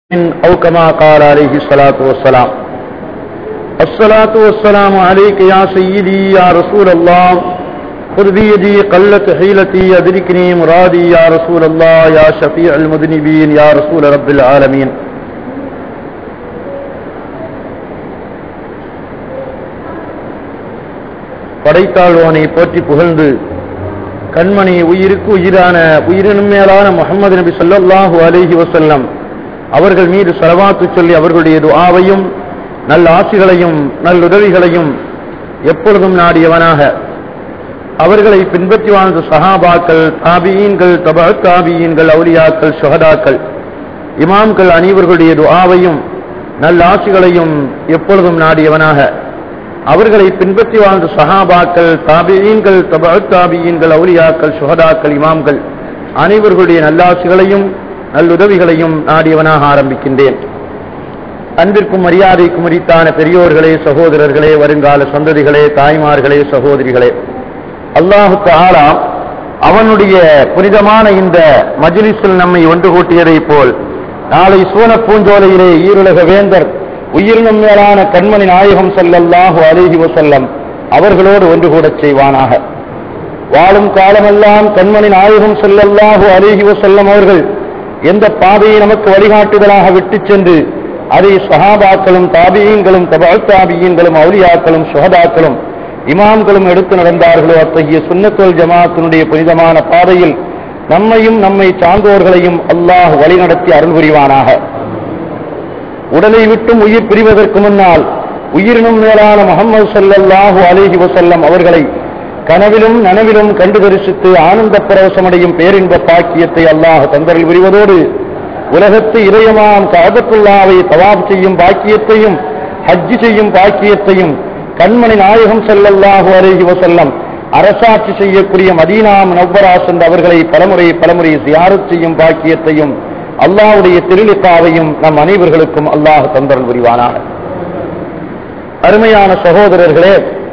أو كما قال عليه الصلاة والسلام الصلاة والسلام عليك يا سيدي يا رسول الله خذ بيدي قلت حيلتي أدركني مرادي يا رسول الله يا شفيع المذنبين يا رسول رب العالمين படைத்தாழ்வானை போற்றி புகழ்ந்து கண்மணி உயிருக்கு உயிரான உயிரினும் மேலான முகமது நபி ஸல்லல்லாஹு அலைஹி வஸல்லம் அவர்கள் மீது சலவாத்து சொல்லி அவர்களுடைய துஆவையும் நல்ல ஆசிகளையும் நல்லுதவிகளையும் எப்பொழுதும் நாடியவனாக அவர்களை பின்பற்றி வாழ்ந்த சஹாபாக்கள் தாபியீன்கள் தபா தாபியீன்கள் அவுலியாக்கள் சுஹதாக்கள் இமாம்கள் அனைவர்களுடைய துஆவையும் நல்ல ஆசிகளையும் எப்பொழுதும் நாடியவனாக அவர்களை பின்பற்றி வாழ்ந்த சஹாபாக்கள் தாபியீன்கள் தபா தாபியீன்கள் அவுலியாக்கள் சுஹதாக்கள் இமாம்கள் அனைவர்களுடைய நல்லாசிகளையும் நல்லுதவிகளையும் நாடியவனாக ஆரம்பிக்கின்றேன் அன்பிற்கும் மரியாதைக்கும் உரித்தான பெரியோர்களே சகோதரர்களே வருங்கால சந்ததிகளே தாய்மார்களே சகோதரிகளே அல்லாஹு தாலா அவனுடைய புனிதமான இந்த மஜ்லிஸில் நம்மை ஒன்று கூட்டியதைப் போல் நாளை சூன பூஞ்சோலையிலே ஈருலக வேந்தர் உயிரினும் மேலான கண்மணி நாயகம் ஸல்லல்லாஹு அலைஹி வஸல்லம் அவர்களோடு ஒன்று கூடச் செய்வானாக வாழும் காலமெல்லாம் கண்மணி நாயகம் ஸல்லல்லாஹு அலைஹி வஸல்லம் அவர்கள் எந்த பாதையை நமக்கு வழிகாட்டுதலாக விட்டுச் சென்று அதை சஹாபாக்களும் தாபியீன்களும் தபா தாபியீன்களும் அவுலியாக்களும் சுஹதாக்களும் இமாம்களும் எடுத்து நடந்தார்களோ அத்தகைய சுன்னத்துல் ஜமாத்தினுடைய புனிதமான பாதையில் நம்மையும் நம்மை சார்ந்தோர்களையும் அல்லாஹ் வழிநடத்தி அருள் புரிவானாக உடலை விட்டும் உயிர் பிரிவதற்கு முன்னால் உயிரினும் மேலான முகமது ஸல்லல்லாஹு அலைஹி வஸல்லம் அவர்களை கனவிலும் நனவிலும் கண்டு தரிசித்து ஆனந்த பரவசமடையும் பேரின்ப பாக்கியத்தை அல்லாஹ் தந்தரில் புரிவதோடு உலகத்து இதயமாம் காபத்துல்லாவை தவாப் செய்யும் பாக்கியத்தையும் ஹஜ்ஜி செய்யும் பாக்கியத்தையும் கண்மணி நாயகம் ஸல்லல்லாஹு அலைஹி வஸல்லம் அரசாட்சி செய்யக்கூடிய மதீனாம் நவ்வராஸ் என்ற அவர்களை பலமுறை பலமுறை சியாரத் செய்யும் பாக்கியத்தையும் அல்லாஹ்வுடைய திருளிப்பாவையும் நம் அனைவர்களுக்கும் அல்லாஹ் தந்தரல் புரிவானாக அருமையான சகோதரர்களே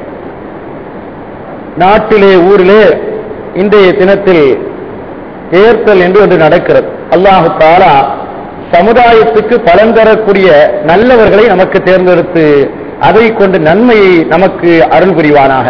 நாட்டிலே ஊரிலே இன்றைய தினத்தில் தேர்தல் என்று ஒன்று நடக்கிறது அல்லாஹு தாலா சமுதாயத்துக்கு பலன் தரக்கூடிய நல்லவர்களை நமக்கு தேர்ந்தெடுத்து அதை கொண்டு நன்மையை நமக்கு அருள் புரிவானாக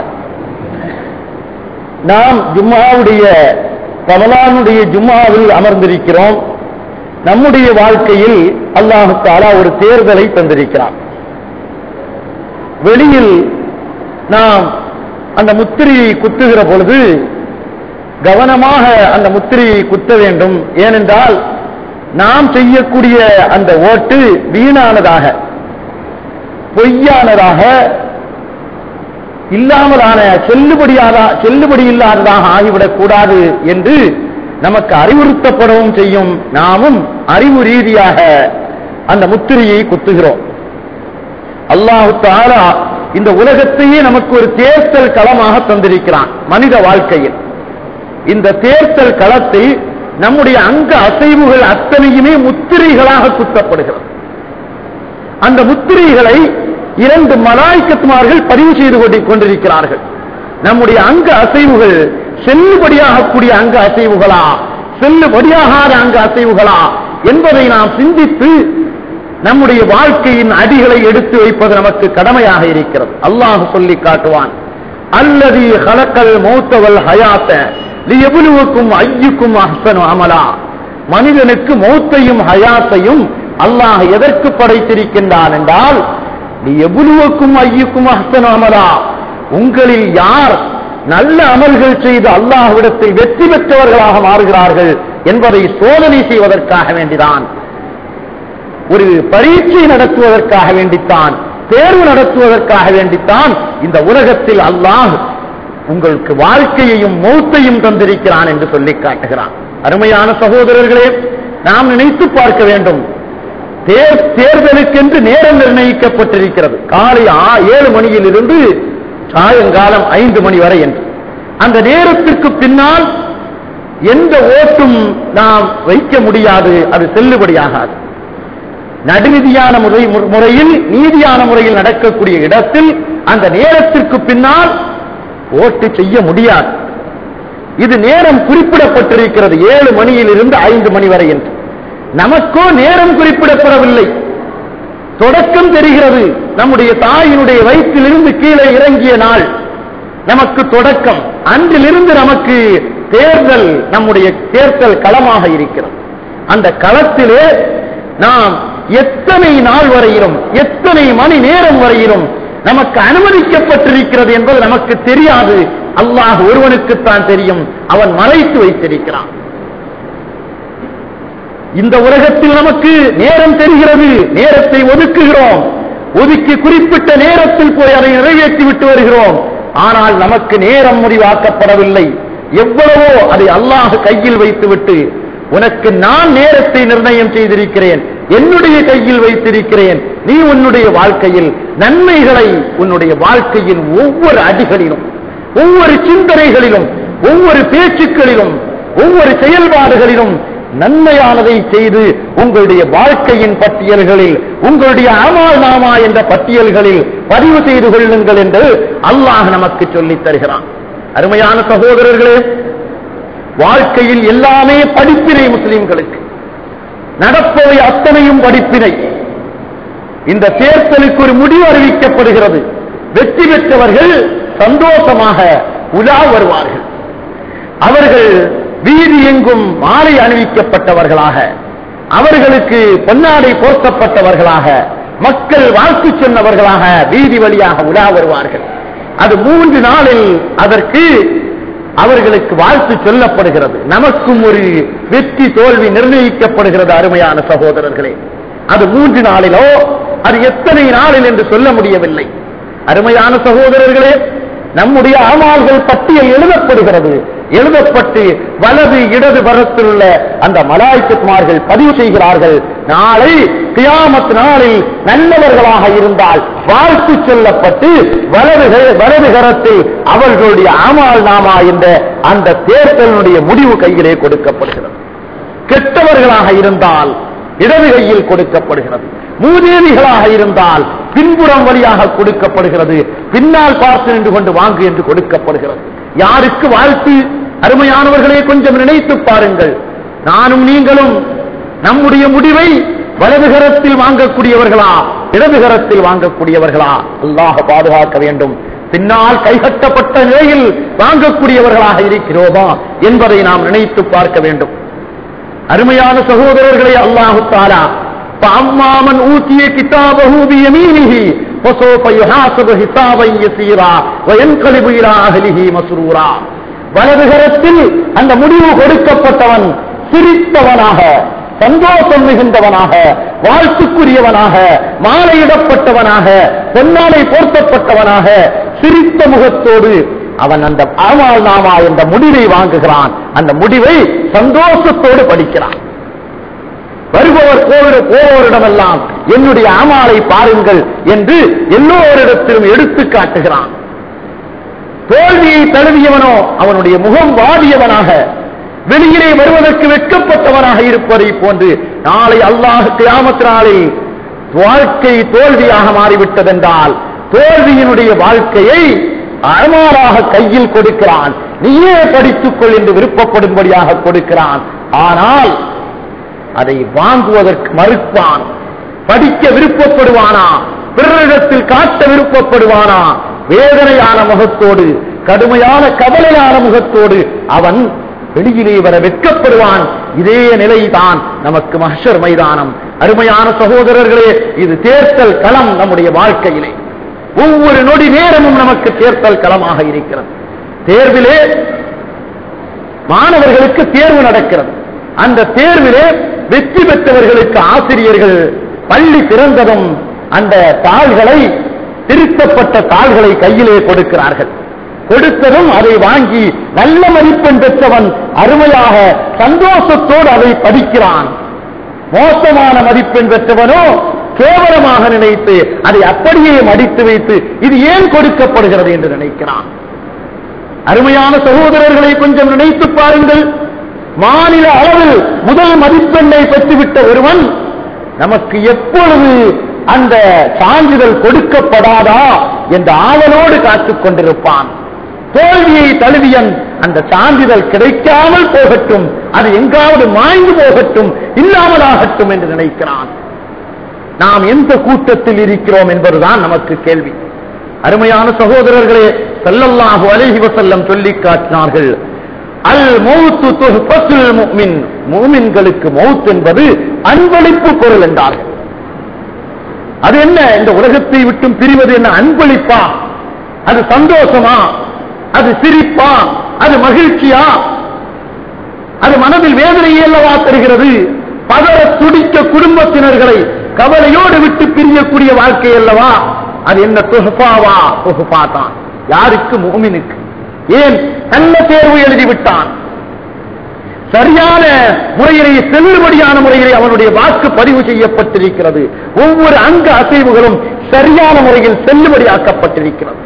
நாம் ஜும்மாவுடைய ரமலானுடைய ஜும்மாவில் அமர்ந்திருக்கிறோம் நம்முடைய வாழ்க்கையில் அல்லாஹு தாலா ஒரு தேர்தலை தந்திருக்கிறான் வெளியில் நாம் அந்த முத்திரையை குத்துகிற பொழுது கவனமாக அந்த முத்திரையை குத்த வேண்டும் ஏனென்றால் நாம் செய்யக்கூடிய அந்த ஓட்டு வீணானதாக பொய்யானதாக இல்லாமலான செல்லுபடியாத செல்லுபடி இல்லாததாக ஆகிவிடக் கூடாது என்று நமக்கு அறிவுறுத்தப்படவும் செய்யும் நாமும் அறிவு ரீதியாக அந்த முத்திரையை குத்துகிறோம் அல்லாஹு தாலா இந்த உலகத்தையே நமக்கு ஒரு தேர்தல் களமாக தந்திருக்கிறான் மனித வாழ்க்கையில் இந்த தேர்தல் களத்தில் நம்முடைய அங்க அசைவுகள் அத்தனையுமே முத்திரைகளாக குத்தப்படுகிறது அந்த முத்திரைகளை இரண்டு மலாய்க்கத்துமார்கள் பதிவு செய்து கொண்டு கொண்டிருக்கிறார்கள் நம்முடைய அங்க அசைவுகள் செல்லுபடியாகக்கூடிய அங்க அசைவுகளா செல்லுபடியாகாத அங்க அசைவுகளா என்பதை நாம் சிந்தித்து நம்முடைய வாழ்க்கையின் அடிகளை எடுத்து வைப்பது நமக்கு கடமையாக இருக்கிறது அல்லாஹ் சொல்லி காட்டுவான் அல்லது ஹலக்கல் மௌத்தவல் ஹயாத்த எவ்வளவுக்கும் ஐயுக்கும் அஹ்சனு அமலா மனிதனுக்கு மௌத்தையும் ஹயாத்தையும் அல்லாஹ் எதற்கு படைத்திருக்கின்றான் என்றால் நீ எவ்வளவுக்கும் ஐயுக்கும் அஹ்சனு அமலா உங்களில் யார் நல்ல அமல்கள் செய்து அல்லாஹ்விடத்தில் வெற்றி பெற்றவர்களாக மாறுகிறார்கள் என்பதை சோதனை செய்வதற்காக வேண்டிதான் ஒரு பரீட்சை நடத்துவதற்காக வேண்டித்தான் தேர்வு நடத்துவதற்காக வேண்டித்தான் இந்த உலகத்தில் அல்லாஹ் உங்களுக்கு வாழ்க்கையையும் மௌத்தையும் தந்திருக்கிறான் என்று சொல்லி காட்டுகிறான் அருமையான சகோதரர்களே நாம் நினைத்து பார்க்க வேண்டும் தேர்தலுக்கென்று நேரம் நிர்ணயிக்கப்பட்டிருக்கிறது காலை ஏழு மணியில் இருந்து சாயங்காலம் ஐந்து மணி வரை என்று அந்த நேரத்திற்கு பின்னால் எந்த ஓட்டும் நாம் வைக்க முடியாது அது செல்லுபடியாகாது நடுநிதியான முறை முறையில் நீதியான முறையில் நடக்கக்கூடிய இடத்தில் அந்த நேரத்திற்கு பின்னால் ஓட்டு செய்ய முடியாது இது நேரம் குறிப்பிடப்பட்டிருக்கிறது ஏழு மணியில் இருந்து ஐந்து மணி வரை என்று நமக்கோ நேரம் குறிப்பிடப்படவில்லை தொடக்கம் தெரிகிறது நம்முடைய தாயினுடைய வயிற்றிலிருந்து கீழே இறங்கிய நாள் நமக்கு தொடக்கம் அன்றிலிருந்து நமக்கு தேர்தல் நம்முடைய தேர்தல் களமாக இருக்கிறது அந்த களத்திலே நாம் எத்தனை நாள் வரையிலும் எத்தனை மணி நேரம் வரையிலும் நமக்கு அனுமதிக்கப்பட்டிருக்கிறது என்பது நமக்கு தெரியாது அல்லாஹ் ஒருவனுக்குத்தான் தெரியும் அவன் மறைத்து வைத்திருக்கிறான் இந்த உலகத்தில் நமக்கு நேரம் தெரிகிறது நேரத்தை ஒதுக்குகிறோம் ஒதுக்கி குறிப்பிட்ட நேரத்தில் போய் அதை நிறைவேற்றி விட்டு வருகிறோம் ஆனால் நமக்கு நேரம் முடிவாக்கப்படவில்லை எவ்வளவோ அதை அல்லாஹ் கையில் வைத்துவிட்டு உனக்கு நான் நேரத்தை நிர்ணயம் செய்திருக்கிறேன் என்னுடைய கையில் வைத்திருக்கிறேன் நீ உன்னுடைய வாழ்க்கையில் நன்மைகளை உன்னுடைய வாழ்க்கையின் ஒவ்வொரு அடிகளிலும் ஒவ்வொரு சிந்தனைகளிலும் ஒவ்வொரு பேச்சுக்களிலும் ஒவ்வொரு செயல்பாடுகளிலும் நன்மையானதை செய்து உங்களுடைய வாழ்க்கையின் பட்டியல்களில் உங்களுடைய அமால் நாமா என்ற பட்டியல்களில் பதிவு செய்து கொள்ளுங்கள் என்று அல்லாஹ் நமக்கு சொல்லித் தருகிறான் அருமையான சகோதரர்களே வாழ்க்கையில் எல்லாமே படிப்பினை முஸ்லிம்களுக்கு நடப்பவை அத்தனையும் படிப்பினை இந்த தேர்தலுக்கு ஒரு முடிவு அறிவிக்கப்படுகிறது வெற்றி பெற்றவர்கள் சந்தோஷமாக உலா வருவார்கள் அவர்கள் வீதி எங்கும் மாலை அணிவிக்கப்பட்டவர்களாக அவர்களுக்கு பொன்னாடை போர்த்தப்பட்டவர்களாக மக்கள் வாழ்த்து சொன்னவர்களாக வீதி வழியாக உலா வருவார்கள் அது மூன்று நாளில் அதற்கு அவர்களுக்கு வாழ்த்து சொல்லப்படுகிறது நமக்கும் ஒரு வெற்றி தோல்வி நிர்ணயிக்கப்படுகிறது அருமையான சகோதரர்களே அது மூன்று நாளிலோ அது எத்தனை நாளில் என்று சொல்ல முடியவில்லை அருமையான சகோதரர்களே நம்முடைய அமால்கள் பட்டியல் எழுதப்படுகிறது எழுதப்பட்டு வலது இடது பரத்தில் உள்ள அந்த மலாய்க்குமார்கள் பதிவு செய்கிறார்கள் நாளை கியாமத் நாளில் நல்லவர்களாக இருந்தால் வாழ்த்து சொல்லப்பட்டு வலது வலது கரத்தில் அவர்களுடைய அமால் நாமா என்ற அந்த தேர்தலினுடைய முடிவு கையிலே கொடுக்கப்படுகிறது கெட்டவர்களாக இருந்தால் இடது கையில் கொடுக்கப்படுகிறது மூதேவிகளாக இருந்தால் பின்புறம் வழியாக கொடுக்கப்படுகிறது பின்னால் பார்த்து நின்று கொண்டு வாங்கு என்று கொடுக்கப்படுகிறது யாருக்கு வாழ்த்து அருமையானவர்களே கொஞ்சம் நினைத்து பாருங்கள் நானும் நீங்களும் நம்முடைய முடிவை வலதுகரத்தில் வாங்கக்கூடியவர்களா இடதுகரத்தில் வாங்கக்கூடியவர்களா அல்லாஹ் பாதுகாக்க வேண்டும் பின்னால் கைகட்டப்பட்ட நிலையில் வாங்கக்கூடியவர்களாக இருக்கிறோமா என்பதை நாம் நினைத்து பார்க்க வேண்டும் அருமையான சகோதரர்களே அல்லாஹு தாலா فأما من أوتي كتابه بيمينه فسوف يحاسب حسابا يسيرا وينقلب إلى أهله مسرورا வலதுகரத்தில் அந்த முடிவு கொடுக்கப்பட்டவன் சிரித்தவனாக சந்தோஷம் மிகுந்தவனாக வாழ்த்துக்குரியவனாக மாலையிடப்பட்டவனாக பொன்னாலை போர்த்தப்பட்டவனாக சிரித்த முகத்தோடு அவன் அந்த அமால் நாமா என்ற முடிவை வாங்குகிறான் அந்த முடிவை சந்தோஷத்தோடு படிக்கிறான் வருபவர் போகிற போவோரிடமெல்லாம் என்னுடைய அமாலை பாருங்கள் என்று எல்லோரிடத்திலும் எடுத்து காட்டுகிறான் தோல்வியை தழுவியவனோ அவனுடைய முகம் வாடியவனாக வெளியிலே வருவதற்கு வெட்கப்பட்டவனாக இருப்பதை போன்று நாளை அல்லாஹ் கியாமத் நாளில் வாழ்க்கை தோல்வியாக மாறிவிட்டதென்றால் தோல்வியினுடைய வாழ்க்கையை அழமாறாக கையில் கொடுக்கிறான் நீயே படித்துக்கொள் என்று விருப்பப்படும்படியாக கொடுக்கிறான் ஆனால் அதை வாங்குவதற்கு மறுப்பான் படிக்க விருப்பப்படுவானா பிறரிடத்தில் காட்ட விருப்பப்படுவானா வேதனையான முகத்தோடு கடுமையான கவலையான முகத்தோடு அவன் வெளியிலே வர வெட்கப்படுவான் இதே நிலைதான் நமக்கு மஹர் மைதானம் அருமையான சகோதரர்களே இது தேர்தல் களம் நம்முடைய வாழ்க்கையிலே ஒவ்வொரு நொடி நேரமும் நமக்கு தேர்தல் களமாக இருக்கிறது தேர்விலே மாணவர்களுக்கு தேர்வு நடக்கிறது அந்த தேர்விலே வெற்றி பெற்றவர்களுக்கு ஆசிரியர்கள் பள்ளி திறந்ததும் அந்த தாள்களை திருத்தப்பட்ட தாள்களை கையிலே கொடுக்கிறார்கள் கொடுத்ததும் அதை வாங்கி நல்ல மதிப்பெண் பெற்றவன் அருமையாக சந்தோஷத்தோடு அதை படிக்கிறான் மோசமான மதிப்பெண் பெற்றவனோ கேவலமாக நினைத்து அதை அப்படியே மடித்து வைத்து இது ஏன் கொடுக்கப்படுகிறது என்று நினைக்கிறான் அருமையான சகோதரர்களை கொஞ்சம் நினைத்து பாருங்கள் மாநில அளவில் முதல் மதிப்பெண்ணை பெற்றுவிட்ட ஒருவன் நமக்கு எப்பொழுது அந்த சான்றிதழ் கொடுக்கப்படாதா என்ற ஆவலோடு காத்துக் கொண்டிருப்பான் தோல்வியை தழுவியன் அந்த சான்றிதழ் கிடைக்காமல் போகட்டும் அது எங்காவது மாய்ந்து போகட்டும் இல்லாமலாகட்டும் என்று நினைக்கிறான் நாம் எந்த கூட்டத்தில் இருக்கிறோம் என்பதுதான் நமக்கு கேள்வி அருமையான சகோதரர்களே ஸல்லல்லாஹு அலைஹி வஸல்லம் சொல்லி காட்டினார்கள் அல் மௌத்து துஹ்பத்துல் முஃமின் முஃமின்களுக்கு மௌத் என்பது அன்பளிப்பு பொருள் என்றார்கள் அது என்ன இந்த உலகத்தை விட்டும் பிரிவது என்ன அன்பளிப்பா அது சந்தோஷமா அது சிரிப்பா அது மகிழ்ச்சியா அது மனதில் வேதனையை அல்லவா தருகிறது பதற துடிக்க குடும்பத்தினர்களை கவலையோடு விட்டு பிரியக்கூடிய வாழ்க்கை அல்லவா அது என்ன தொகுப்பாவா தொகுப்பா தான் யாருக்கு முகமினுக்கு ஏன் நல்ல தேர்வு எழுதிவிட்டான் சரியான முறையிலே செல்லுபடியான முறையிலே அவனுடைய வாக்கு பதிவு செய்யப்பட்டிருக்கிறது ஒவ்வொரு அங்க அசைவுகளும் சரியான முறையில் செல்லுபடியாக்கப்பட்டிருக்கிறது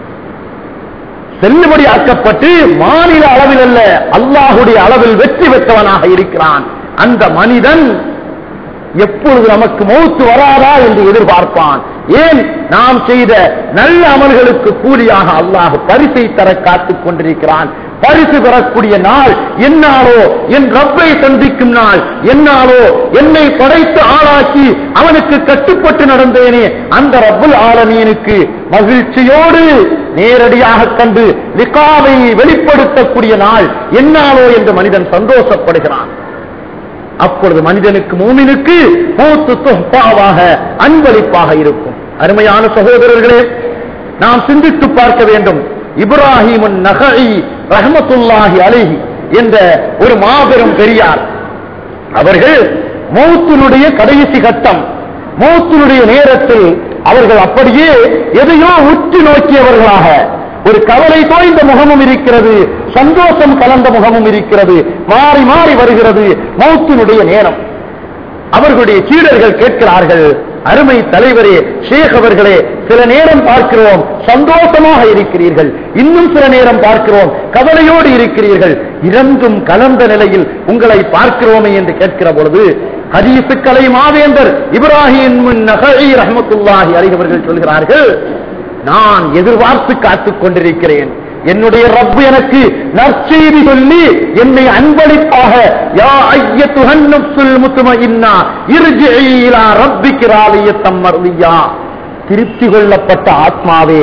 செல்லுபடியாக்கப்பட்டு மாநில அளவில் அல்ல அல்லாஹுடைய அளவில் வெற்றி பெற்றவனாக இருக்கிறான் அந்த மனிதன் எப்பொழுது நமக்கு மௌத்து வராதா என்று எதிர்பார்ப்பான் ஏன் நாம் செய்த நல்ல அமல்களுக்கு கூலியாக அல்லாஹ் பரிசை தர காத்துக் கொண்டிருக்கிறான் பரிசு பெறக்கூடிய நாள் என்னாலோ என் ரப்பை சந்திக்கும் நாள் என்னாலோ என்னை படைத்து ஆளாக்கி அவனுக்கு கட்டுப்பட்டு நடந்தேனே அந்த ரப்புல் ஆலமீனுக்கு மகிழ்ச்சியோடு நேரடியாக கண்டு லிகாவை வெளிப்படுத்தக்கூடிய நாள் என்னாலோ என்று மனிதன் சந்தோஷப்படுகிறான் அப்பொழுது மனிதனுக்கு மூமினுக்கு மூத்து தொப்பாவாக அன்பளிப்பாக இருக்கும் அருமையான சகோதரர்களே நாம் சிந்தித்து பார்க்க வேண்டும் இப்ராஹிம் நகை ரஹமத்துல்லாஹி அலைஹி என்ற ஒரு மாபெரும் பெரியார் அவர்கள் மௌத்தினுடைய கடைசி கட்டம் மௌத்தினுடைய நேரத்தில் அவர்கள் அப்படியே எதையோ உற்று நோக்கியவர்களாக ஒரு கவலை தோய்ந்த முகமும் இருக்கிறது சந்தோஷம் கலந்த முகமும் இருக்கிறது மாறி மாறி வருகிறது மௌத்தினுடைய நேரம் அவர்களுடைய சீடர்கள் கேட்கிறார்கள் அருமை தலைவரே ஷேக் அவர்களே சில நேரம் பார்க்கிறோம் சந்தோஷமாக இருக்கிறீர்கள் இன்னும் சில நேரம் பார்க்கிறோம் கவலையோடு இருக்கிறீர்கள் இரண்டும் கலந்த நிலையில் உங்களை பார்க்கிறோமே என்று கேட்கிற பொழுது ஹதீசுக்கலை மாவேந்தர் இப்ராஹிம் நகை ரஹமத்துல்லாஹி அலிகவர்கள் சொல்கிறார்கள் நான் எதிர்பார்த்து காத்துக் கொண்டிருக்கிறேன் என்னுடைய ரப்பு எனக்கு நற்செய்தி சொல்லி என்னை அன்பளிப்பாக யா ஐயத்துஹன் நஃப்ஸுல் முத்மஇன்னா இர்ஜிஇ இலா ரப்பிக ராலியத்தம் மர்தியா திருப்தி கொள்ளப்பட்ட ஆத்மாவே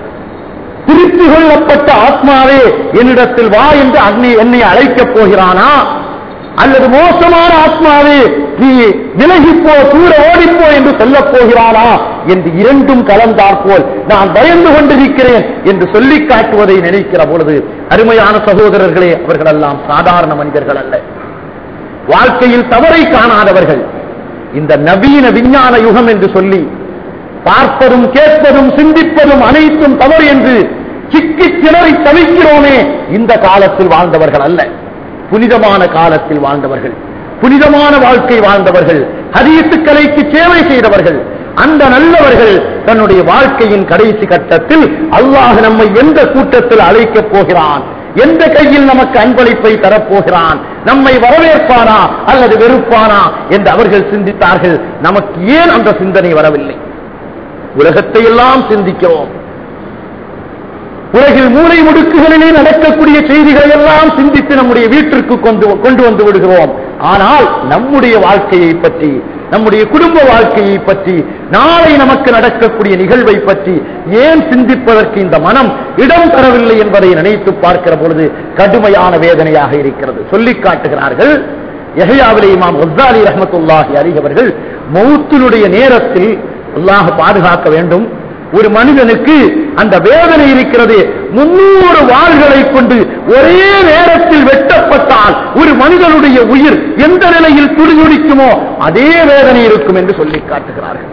திருப்தி கொள்ளப்பட்ட ஆத்மாவே என்னிடத்தில் வா என்று அன்னை என்னை அழைக்கப் போகிறானா அல்லது மோசமான ஆத்மாவே நீ விலகிப்போ தூர ஓடிப்போ என்று சொல்லப் போகிறானா என்று இரண்டும் கலந்தாற்போல் நான் பயந்து கொண்டிருக்கிறேன் என்று சொல்லி காட்டுவதை நினைக்கிற பொழுது அருமையான சகோதரர்களே அவர்களெல்லாம் சாதாரண மனிதர்கள் அல்ல வாழ்க்கையில் தவறை காணாதவர்கள் இந்த நவீன விஞ்ஞான யுகம் என்று சொல்லி பார்ப்பதும் கேட்பதும் சிந்திப்பதும் அனைத்தும் தவறு என்று சிக்கி கிணறி தவிக்கிறோமே இந்த காலத்தில் வாழ்ந்தவர்கள் அல்ல புனிதமான காலத்தில் வாழ்ந்தவர்கள் புனிதமான வாழ்க்கை வாழ்ந்தவர்கள் ஹதீசு கலைக்கு சேவை செய்தவர்கள் அந்த நல்லவர்கள் தன்னுடைய வாழ்க்கையின் கடைசி கட்டத்தில் அல்லாஹ் நம்மை எந்த கூட்டத்தில் அழைக்கப் போகிறான் எந்த கையில் நமக்கு அன்பளிப்பை தரப்போகிறான் நம்மை வரவேற்பானா அல்லது வெறுப்பானா என்று அவர்கள் சிந்தித்தார்கள் நமக்கு ஏன் அந்த சிந்தனை வரவில்லை உலகத்தை எல்லாம் சிந்திக்கிறோம் உலகில் மூளை முடுக்குகளிலே நடக்கக்கூடிய செய்திகளை எல்லாம் சிந்தித்து நம்முடைய வீட்டிற்கு கொண்டு கொண்டு வந்து விடுகிறோம் ஆனால் நம்முடைய வாழ்க்கையை பற்றி நம்முடைய குடும்ப வாழ்க்கையை பற்றி நாளை நமக்கு நடக்கக்கூடிய நிகழ்வை பற்றி ஏன் சிந்திப்பதற்கு இந்த மனம் இடம் தரவில்லை என்பதை நினைத்து பார்க்கிற பொழுது கடுமையான வேதனையாக இருக்கிறது சொல்லிக் காட்டுகிறார்கள் எஹயாவிலே இமாம் ஹஸ்ஸாலி ரஹமத்துல்லாஹி அலி அவர்கள் மௌத்தினுடைய நேரத்தில் அல்லாஹ் பாதுகாக்க வேண்டும் ஒரு மனிதனுக்கு அந்த வேதனை இருக்கிறது முன்னூறு வாள்களை கொண்டு ஒரே நேரத்தில் வெட்டப்பட்டால் ஒரு மனிதனுடைய உயிர் எந்த நிலையில் துடிதுடிக்குமோ அதே வேதனை இருக்கும் என்று சொல்லி காட்டுகிறார்கள்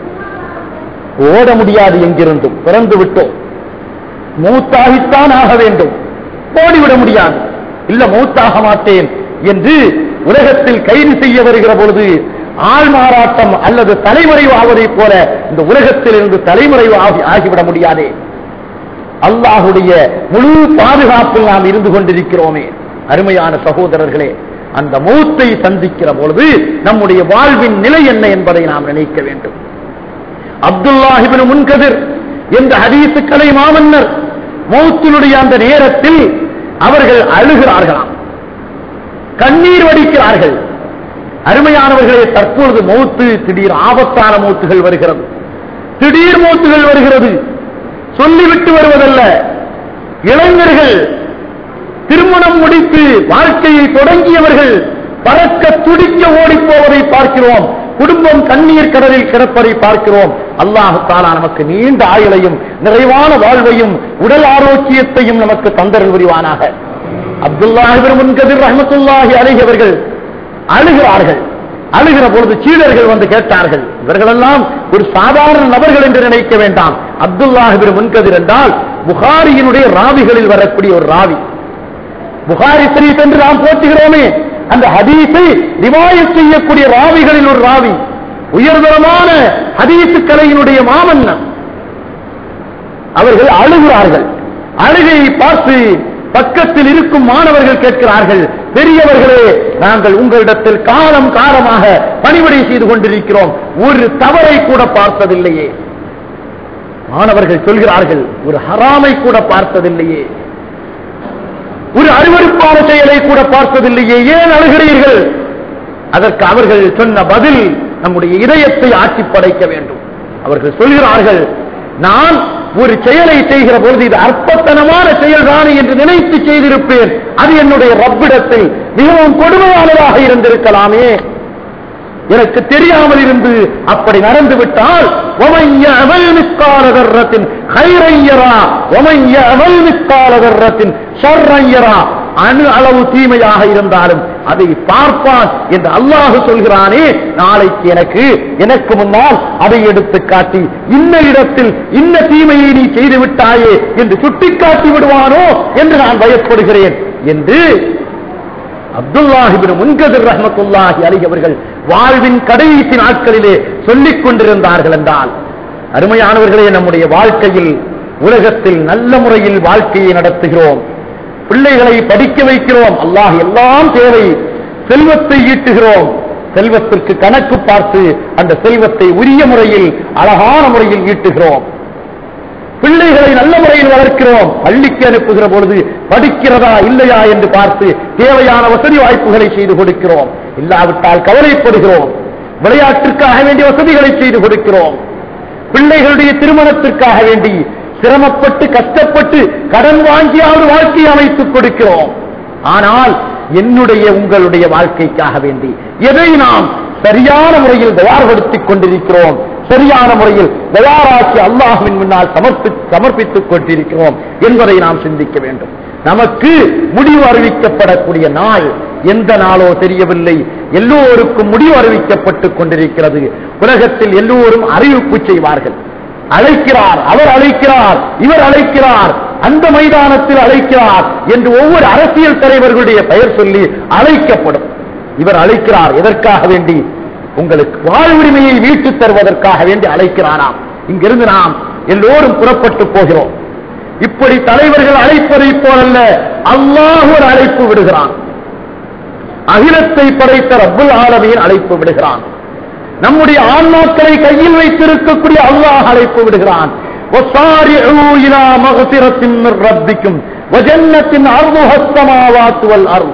ஓட முடியாது எங்கிருந்தும் பிறந்து விட்டோம் மூத்தாகித்தான் ஆக வேண்டும் ஓடிவிட முடியாது இல்ல மூத்தாக மாட்டேன் என்று உலகத்தில் கைது செய்ய வருகிற பொழுது ஆள் மாறாட்டம் அல்லது தலைமறைவு ஆவதைப் போல இந்த உலகத்தில் இருந்து தலைமறைவு ஆகி- ஆகிவிட முடியாதே அல்லாஹுடைய முழு பாதுகாப்பில் நாம் இருந்து கொண்டிருக்கிறோமே அருமையான சகோதரர்களே அந்த மௌத்தை சந்திக்கிற பொழுது நம்முடைய வாழ்வின் நிலை என்ன என்பதை நாம் நினைக்க வேண்டும் அப்துல்லாஹிபின் முன்கதிர் என்ற ஹதீசுக்கலை மாமன்னர் மௌத்தினுடைய அந்த நேரத்தில் அவர்கள் அழுகிறார்களாம் கண்ணீர் வடிக்கிறார்கள் அருமையானவர்களே தற்பொழுது மௌத்து திடீர் ஆபத்தான மௌத்துகள் வருகிறது திடீர் மௌத்துகள் வருகிறது சொல்லிவிட்டு வருவதல்ல இளைஞர்கள் திருமணம் முடித்து வாழ்க்கையை தொடங்கியவர்கள் பறக்க துடிக்க ஓடிப் போவதை பார்க்கிறோம் குடும்பம் கண்ணீர் கடலில் கிடப்பதை பார்க்கிறோம் அல்லாஹு தாலா நமக்கு நீண்ட ஆயுளையும் நிறைவான வாழ்வையும் உடல் ஆரோக்கியத்தையும் நமக்கு தந்தரல் புரிவானாக அப்துல்லாஹிபின் முன்கதிர் ரஹமத்துல்லாஹி அலைஹி அவர்கள் அழுகிறார்கள் அழுகிற பொழுது சீடர்கள் வந்து கேட்டார்கள் இவர்களெல்லாம் ஒரு சாதாரண நபர்கள் என்று நினைக்க வேண்டாம் அப்துல்லாஹிபின் முன்கதிர் என்றால் புகாரியினுடைய ராவிகளில் வரக்கூடிய ஒரு ராவி புகாரி ஷரீப் என்று நாம் போற்றுகிறோமே அந்த ஹதீஸை ரிவாயத் செய்யக்கூடிய ராவிகளில் ஒரு ராவி உயர்தரமான ஹதீசு கலையினுடைய மாமன்னன் அவர்கள் அழுகிறார்கள் அழுகையை பார்த்து பக்கத்தில் இருக்கும் மாணவர்கள் கேட்கிறார்கள் பெரியவர்களே நாங்கள் உங்களிடத்தில் காலம் காலமாக பணிவிடை செய்து கொண்டிருக்கிறோம் ஒரு தவறை கூட பார்த்ததில்லையே மாணவர்கள் சொல்கிறார்கள் ஒரு ஹராமை கூட பார்த்ததில்லையே ஒரு அருவருப்பான செயலை கூட பார்த்ததில்லையே ஏன் அழுகிறீர்கள் அதற்கு அவர்கள் சொன்ன பதில் நம்முடைய இதயத்தை ஆட்சி படைக்க வேண்டும் அவர்கள் சொல்கிறார்கள் நான் ஒரு செயலை செய்கிற பொழுது இது அற்பத்தனமான செயல்தானே என்று நினைத்து செய்திருப்பேன் அது என்னுடைய ரப்பிடத்தில் மிகவும் கொடுமையானதாக இருந்திருக்கலாமே எனக்கு தெரியாமல் இருந்து அப்படி நடந்து விட்டால் ஒமைய அமல் மிஸ்காலதர்ரத்தின் ஹைரையரா ஒமைய அமல் மிஸ்காலதர்ரத்தின் ஷர்ரையரா அணு அளவு தீமையாக இருந்தாலும் அதை பார்ப்பான் என்று அல்லாஹ் சொல்கிறானே நாளைக்கு எனக்கு எனக்கு முன்னால் அதை எடுத்து காட்டி இன்ன இடத்தில் இன்ன தீமையை நீ செய்து விட்டாயே என்று சுட்டிக்காட்டி விடுவானோ என்று நான் பயப்படுகிறேன் என்று அப்துல்லாஹிபின் முன்கதிர் ரஹமத்துல்லாஹி அலி அவர்கள் வாழ்வின் கடைசி நாட்களிலே சொல்லிக் கொண்டிருந்தார்கள் என்றால் அருமையானவர்களே நம்முடைய வாழ்க்கையில் உலகத்தில் நல்ல முறையில் வாழ்க்கையை நடத்துகிறோம் பிள்ளைகளை படிக்க வைக்கிறோம் அல்லாஹ் எல்லாம் தேவை செல்வத்தை ஈட்டுகிறோம் செல்வத்திற்கு கணக்கு பார்த்து அந்த செல்வத்தை உரிய முறையில் அழகான முறையில் ஈட்டுகிறோம் பிள்ளைகளை நல்ல முறையில் வளர்க்கிறோம் பள்ளிக்கு அனுப்புகிற பொழுது படிக்கிறதா இல்லையா என்று பார்த்து தேவையான வசதி வாய்ப்புகளை செய்து கொடுக்கிறோம் இல்லாவிட்டால் கவலைப்படுகிறோம் விளையாட்டிற்காக வேண்டிய வசதிகளை செய்து கொடுக்கிறோம் பிள்ளைகளுடைய திருமணத்திற்காக வேண்டி சிரமப்பட்டு கஷ்டப்பட்டு கடன் வாங்கியாவது வாழ்க்கை அமைத்துக் கொடுக்கிறோம் ஆனால் என்னுடைய உங்களுடைய வாழ்க்கைக்காக வேண்டி எதை நாம் சரியான முறையில் தயார்படுத்திக் கொண்டிருக்கிறோம் சரியான முறையில் தயாராக்கி அல்லாஹுவின் முன்னால் சமர்ப்பி சமர்ப்பித்துக் கொண்டிருக்கிறோம் என்பதை நாம் சிந்திக்க வேண்டும் நமக்கு முடிவு அறிவிக்கப்படக்கூடிய நாள் எந்த நாளோ தெரியவில்லை எல்லோருக்கும் முடிவு அறிவிக்கப்பட்டுக் கொண்டிருக்கிறது உலகத்தில் எல்லோரும் அறிவிப்பு செய்வார்கள் அழைக்கிறார் அவர் அழைக்கிறார் இவர் அழைக்கிறார் அந்த மைதானத்தில் அழைக்கிறார் என்று ஒவ்வொரு அரசியல் தலைவர்களுடைய பெயர் சொல்லி அழைக்கப்படும் இவர் அழைக்கிறார் எதற்காக வேண்டி உங்களுக்கு வாழ்வுரிமையை மீட்டுத் தருவதற்காக வேண்டி அழைக்கிறாராம் இங்கிருந்து நாம் எல்லோரும் புறப்பட்டு போகிறோம் இப்படி தலைவர்கள் அழைப்பதை போலல்ல அல்லாஹ் ஒரு அழைப்பு விடுகிறான் அகிலத்தை படைத்த ரப்புல் ஆலமீன் அழைப்பு விடுகிறான் நம்முடைய ஆன்மாக்களை கையில் வைத்திருக்கக்கூடிய அல்லாஹ் அழைப்பு விடுகிறான் وَصَارِعُوا إِلَى مَغْفِرَةٍ مِّن رَّبِّكُمْ وَجَنَّةٍ عَرْضُهَا السَّمَاوَاتُ وَالْأَرْضُ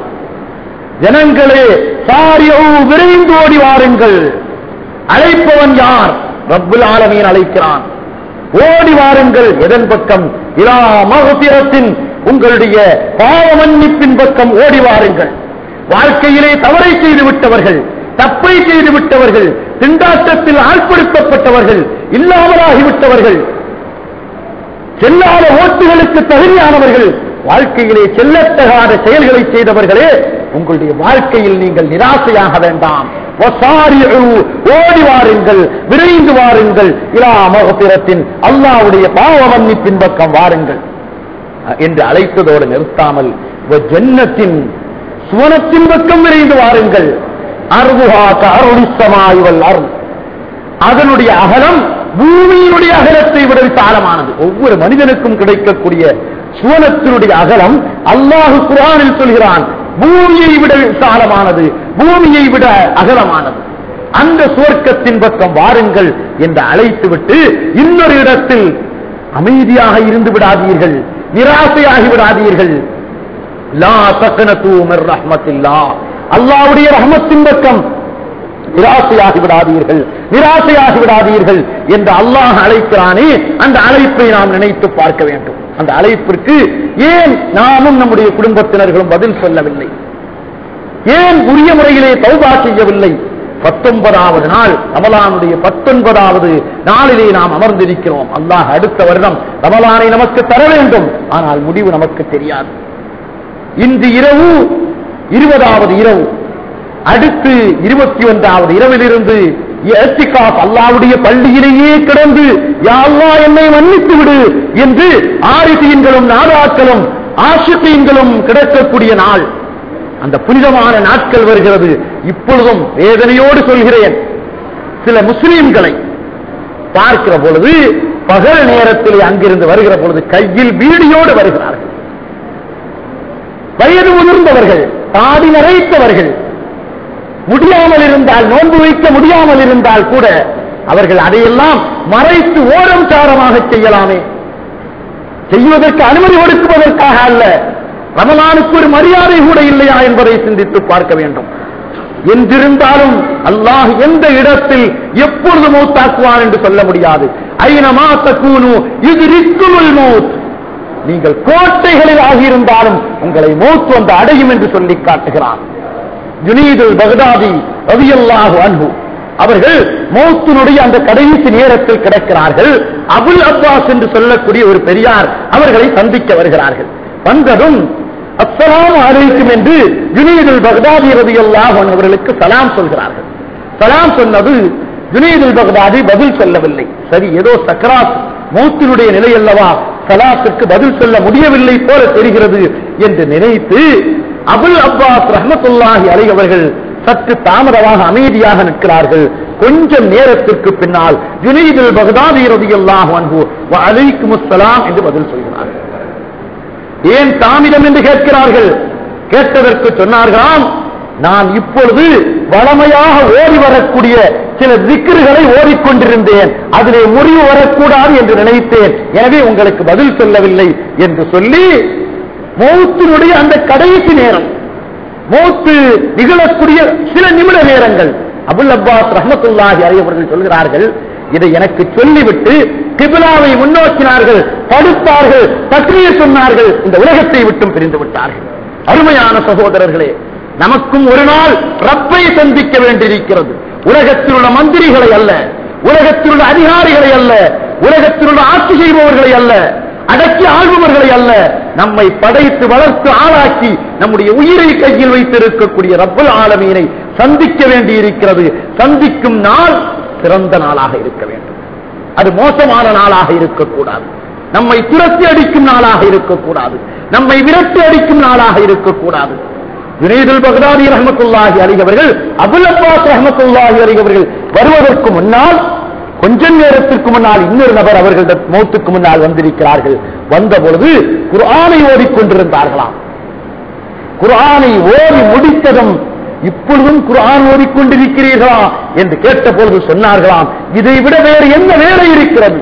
ஜனங்களே சாரியோ விரைந்து ஓடி வாருங்கள் அழைப்பவன் யார் ரப்புல் ஆலமீன் அழைக்கிறான் ஓடி வாருங்கள் எதன் பக்கம் இலா மகபிரத்தின் உங்களுடைய பாவ மன்னிப்பின் பக்கம் ஓடி வாருங்கள் வாழ்க்கையிலே தவறை செய்து விட்டவர்கள் தப்பை செய்து விட்டவர்கள் திண்டாட்டத்தில் ஆட்படுத்தப்பட்டவர்கள் இல்லாமலாகிவிட்டவர்கள் செல்லாத ஓட்டுகளுக்கு தகுதியானவர்கள் வாழ்க்கையிலே செல்லத்தகாத செயல்களை செய்தவர்களே உங்களுடைய வாழ்க்கையில் நீங்கள் நிராசையாக வேண்டாம் வசாரிஉ, ஓடி வாருங்கள் விரைந்து வாருங்கள் இலா மகபிரத்தின் அல்லாவுடைய பாவ மன்னிப்பின் பக்கம் வாருங்கள் என்று அழைத்ததோடு நிறுத்தாமல் ஜன்னத்தின் சுவனத்தின் பக்கம் விரைந்து வாருங்கள் அருகுஹா அருளிசமாயுவல் அருள் அதனுடைய அகலம் பூமியினுடைய அகலத்தை விட விசாலமானது ஒவ்வொரு மனிதனுக்கும் கிடைக்கக்கூடிய சுவனத்தினுடைய அகலம் அல்லாஹு குரானில் சொல்கிறான் பூமியை விட விசாலமானது பூமியை விட அகலமானது அந்த சுவர்க்கத்தின் பக்கம் வாருங்கள் என்று அழைத்துவிட்டு இன்னொரு இடத்தில் அமைதியாக இருந்து விடாதீர்கள் நிராசையாகி விடாதீர்கள் லா தக்னது மிர் ரஹ்மத்தில்லா அல்லாஹ்வுடைய ரஹ்மத்தின் பக்கம் நிராசையாகி விடாதீர்கள் நிராசையாகி விடாதீர்கள் என்று அல்லாஹ் அழைக்கிறானே அந்த அழைப்பை நாம் நினைத்து பார்க்க வேண்டும் அந்த அழைப்பிற்கு ஏன் நாமும் நம்முடைய குடும்பத்தினர்களும் பதில் சொல்லவில்லை ஏன் உரிய முறையிலே தௌபா செய்யவில்லை பத்தொன்பதாவது நாள் ரமலானுடைய பத்தொன்பதாவது நாளிலே நாம் அமர்ந்திருக்கிறோம் அல்லாஹ் அடுத்த வருடம் ரமலானை நமக்கு தர வேண்டும் ஆனால் முடிவு நமக்கு தெரியாது இன்று இரவு இருபதாவது இரவு அடுத்து இருபத்தி ஒன்றாவது இரவிலிருந்து ஏத்திகாப் அல்லாவுடைய பள்ளியிலேயே கிடந்து யா அல்லாஹ் என்னை மன்னித்து விடு என்று ஆரிசீன்களும் நாதாக்களும் ஆசிரியங்களும் கிடக்கக்கூடிய நாள் அந்த புனிதமான நாட்கள் வருகிறது இப்பொழுதும் வேதனையோடு சொல்கிறேன் சில முஸ்லிம்களை பார்க்கிற பொழுது பகல் நேரத்தில் அங்கிருந்து வருகிற பொழுது கையில் வீடியோடு வருகிறார்கள் வயது முதிர்ந்தவர்கள் தாடி நரைத்தவர்கள் முடியாமல் இருந்தால் நோன்பு வைக்க முடியாமல் இருந்தால் கூட அவர்கள் அதையெல்லாம் மறைத்து ஓரம் சாரமாக செய்யலாமே செய்வதற்கு அனுமதி கொடுக்குவதற்காக அல்ல ரமலானுக்கு ஒரு மரியாதை கூட இல்லையா என்பதை சிந்தித்து பார்க்க வேண்டும் என்றிருந்தாலும் அல்லாஹ் எந்த இடத்தில் எப்பொழுது மௌத்தாக்குவான் என்று சொல்ல முடியாது ஐனமா தக்கூனு இது ரிக்குமுல் மௌத் நீங்கள் கோட்டைகளில் ஆகியிருந்தாலும் உங்களை மௌத் வந்து அடையும் என்று சொல்லி காட்டுகிறான் ஜுனீதுல் பகதாதி ரவியல்லாஹு அன்ஹு அவர்கள் மௌத்தினுடைய அந்த கடைசி நேரத்தில் கிடக்கிறார்கள் அபுல் அப்பாஸ் என்று சொல்லக்கூடிய ஒரு பெரியார் அவர்களை சந்திக்க வருகிறார்கள் வந்ததும் அஸ்ஸலாம் அலைக்கும் என்று ஜுனீதுல் பகதாதி ரவியல்லாஹு அன்ஹு அவர்களுக்கு சலாம் சொல்கிறார்கள் சலாம் சொன்னது ஜுனீதுல் பகதாதி பதில் சொல்லவில்லை சரி ஏதோ சக்கராத் மௌத்தினுடைய நிலை அல்லவா சலாத்துக்கு பதில் சொல்ல முடியவில்லை போல தெரிகிறது என்று நினைத்து அபுல் அப்பாஸ் ரஹமத்துல்லாஹி அலை அவர்கள் சற்று தாமதமாக அமைதியாக நிற்கிறார்கள் கொஞ்சம் நேரத்திற்கு பின்னால் ஜுனைதுல் பகதாதி ரதியல்லாஹு அன்ஹு வ அலைக்கும் அஸ்ஸலாம் என்று பதில் சொல்கிறார்கள் ஏன் தாமிரம் என்று கேட்கிறார்கள் கேட்டதற்கு சொன்னார்களாம் நான் இப்பொழுது வளமையாக ஓடி வரக்கூடிய சில திக்ருகளை ஓடிக்கொண்டிருந்தேன் அதிலே முறிவு வரக்கூடாது என்று நினைத்தேன் எனவே உங்களுக்கு பதில் சொல்லவில்லை என்று சொல்லி மௌத்தினுடைய அந்த கடைசி நேரம் மௌத்து நிகழக்கூடிய சில நிமிட நேரங்கள் அபுல் அப்பாஸ் ரஹமத்துல்லாஹி அறியவர்கள் சொல்கிறார்கள் இதை எனக்கு சொல்லிவிட்டு கிபிலாவை முன்னோக்கினார்கள் படுத்தார்கள் தக்ரீர் சொன்னார்கள் இந்த உலகத்தை விட்டும் பிரிந்து விட்டார்கள் அருமையான சகோதரர்களே நமக்கும் ஒரு நாள் ரப்பை சந்திக்க வேண்டியிருக்கிறது உலகத்தில் உள்ள மந்திரிகளை அல்ல உலகத்தில் உள்ள அதிகாரிகளை அல்ல உலகத்தில் உள்ள ஆட்சி செய்பவர்களை அல்ல அடக்கி ஆள்பவர்களை அல்ல நம்மை படைத்து வளர்த்து ஆளாக்கி நம்முடைய உயிரை கையில் வைத்திருக்கக்கூடிய ரப்பல் ஆலமீனை சந்திக்க வேண்டியிருக்கிறது சந்திக்கும் நாள் சிறந்த நாளாக இருக்க வேண்டும் அது மோசமான நாளாக இருக்கக்கூடாது நம்மை துரத்தி அடிக்கும் நாளாக இருக்கக்கூடாது நம்மை விரட்டி அடிக்கும் நாளாக இருக்கக்கூடாது வினீதுல் பகதாதி ரஹமத்துல்லாஹி அலி அவர்கள் அபுல் அப்பாஸ் ரஹமத்துல்லாஹி அலி அவர்கள் வருவதற்கு முன்னால் கொஞ்ச நேரத்திற்கு முன்னால் இன்னொரு நபர் அவர்களிடம் மௌத்துக்கு முன்னால் வந்திருக்கிறார்கள் வந்த பொழுது குர்ஆனை ஓடிக்கொண்டிருந்தார்களாம் குர்ஆனை ஓடி முடித்ததும் இப்பொழுதும் குர்ஆன் ஓடிக்கொண்டிருக்கிறீர்களா என்று கேட்ட பொழுது சொன்னார்களாம் இதை விட வேறு என்ன வேலை இருக்கிறது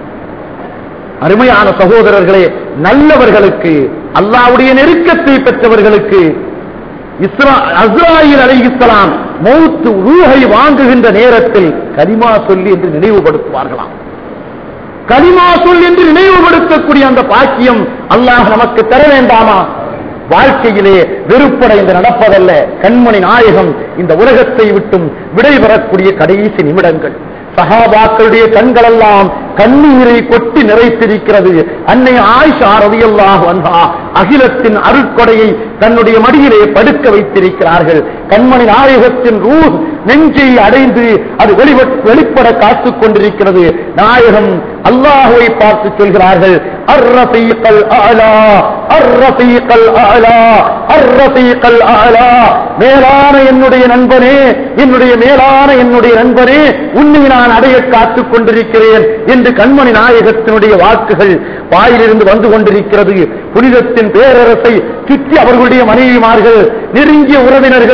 அருமையான சகோதரர்களே நல்லவர்களுக்கு அல்லாவுடைய நெருக்கத்தை பெற்றவர்களுக்கு இஸ்ரா அஸ்ராயில் அலைஹிஸ்ஸலாம் மௌத்து ரூஹை வாங்குகின்ற நேரத்தில் கலிமா சொல்லி என்று நினைவுபடுத்துவார்களாம் கலிமா சொல் என்று நினைவுபடுத்தக்கூடிய அந்த பாக்கியம் அல்லாஹ் நமக்கு தர வேண்டாமா வாழ்க்கையிலே வெறுப்படைந்து நடப்பதல்ல கண்மணி நாயகம் இந்த உலகத்தை விட்டும் விடைபெறக்கூடிய கடைசி நிமிடங்கள் சஹாபாக்களுடைய கண்களெல்லாம் கண்ணீரை கொட்டி நிறைத்திருக்கிறது அன்னை ஆயிஷா ரதியல்லாஹு அன்ஹா அகிலத்தின் அருட்கொடையை தன்னுடைய மடியிலே படுக்க வைத்திருக்கிறார்கள் கண்மணி நாயகத்தின் ரூ நெஞ்சை அடைந்து அது வெளிவ- வெளிப்பட காத்துக் கொண்டிருக்கிறது நாயகம் அல்லாஹுவை பார்த்து சொல்கிறார்கள் அர்ரஃபீகல் அலா அர்ரஃபீகல் அலா அர்ரஃபீகல் அலா மேலான என்னுடைய நண்பனே என்னுடைய மேலான என்னுடைய நண்பனே உன்னை நான் அடைய காத்துக் கொண்டிருக்கிறேன் என்று கண்மணி நாயகத்தினுடைய வாக்குகள் வாயிலிருந்து வந்து கொண்டிருக்கிறது புனிதத்தின் பேரரசை சுற்றி அவர்களுடைய மனைவிமார்கள் நெருங்கிய உறவினர்கள்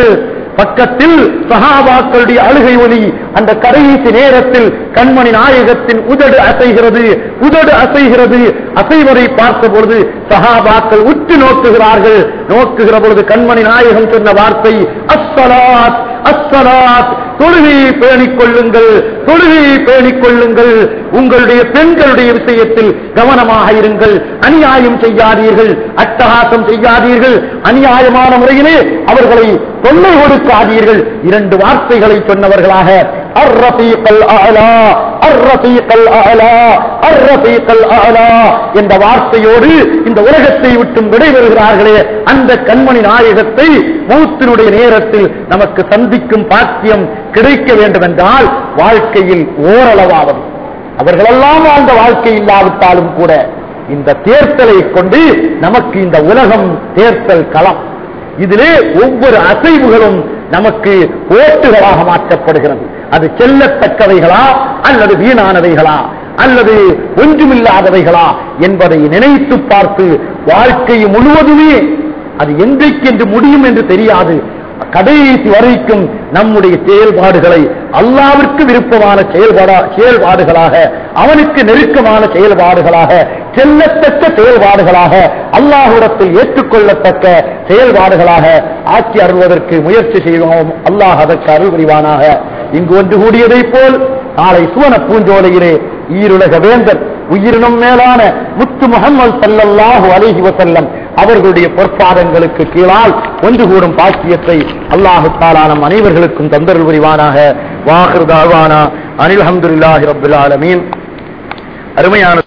பக்கத்தில் சஹாபாக்களுடைய அழுகை ஒலி அந்த கடைசி நேரத்தில் கண்மணி நாயகத்தின் உதடு அசைகிறது உதடு அசைகிறது அசைவதை பார்த்த பொழுது சஹாபாக்கள் உற்று நோக்குகிறார்கள் நோக்குகிற பொழுது கண்மணி நாயகம் சொன்ன வார்த்தை அஸ்ஸலாத் அஸ்ஸலாத் தொழுகையை பேணிக் கொள்ளுங்கள் தொழுகையை பேணிக் கொள்ளுங்கள் உங்களுடைய பெண்களுடைய விஷயத்தில் கவனமாக இருங்கள் அநியாயம் செய்யாதீர்கள் அட்டகாசம் செய்யாதீர்கள் அநியாயமான முறையிலே அவர்களை தொல்லை கொடுக்காதீர்கள் இரண்டு வார்த்தைகளை சொன்னவர்களாக அர்ரபீக்கல் அலா அர்ரபீக்கல் அலா அர்ரபீக்கல் அலா என்ற வார்த்தையோடு இந்த உலகத்தை விட்டும் விடைபெறுகிறார்களே அந்த கண்மணி நாயகத்தை மௌத்தினுடைய நேரத்தில் நமக்கு சந்திக்கும் பாக்கியம் கிடைக்க வேண்டும் என்றால் வாழ்க்கையில் ஓரளவாவது அவர்களெல்லாம் வாழ்ந்த வாழ்க்கை இல்லாவிட்டாலும் கூட இந்த தேர்தலை கொண்டு நமக்கு இந்த உலகம் தேர்தல் களம் இதிலே ஒவ்வொரு அசைவுகளும் நமக்கு ஓட்டுகளாக மாற்றப்படுகிறது அது செல்லத்தக்கவைகளா அல்லது வீணானவைகளா அல்லது ஒன்றுமில்லாதவைகளா என்பதை நினைத்து பார்த்து வாழ்க்கை முழுவதுமே அது என்றைக்கென்று முடியும் என்று தெரியாது கடைசி வரைக்கும் நம்முடைய செயல்பாடுகளை அல்லாவிற்கு விருப்பமான செயல்பாடா செயல்பாடுகளாக அவனுக்கு நெருக்கமான செயல்பாடுகளாக செல்லத்தக்க செயல்பாடுகளாக அல்லாஹ்விடத்தில் ஏற்றுக்கொள்ளத்தக்க செயல்பாடுகளாக ஆட்சி அருள்வதற்கு முயற்சி செய்வோம் அல்லாஹ் அதற்கு அருள் புரிவானாக இங்கு ஒன்று கூடியதைப் போல் நாளை சுவன பூஞ்சோலையிலே ஈருலக வேந்தர் உயிரினும் மேலான முத்து முகமது சல்லல்லாஹு அலைஹி வஸல்லம் அவர்களுடைய பொற்பாதங்களுக்கு கீழால் ஒன்று கூடும் பாக்கியத்தை அல்லாஹு தாலா நம் அனைவர்களுக்கும் தந்தருள் புரிவானாக வாஹிர் தாவானா அனில் அஹமதுல்லாஹி ரப்பில் ஆலமீன் அருமையான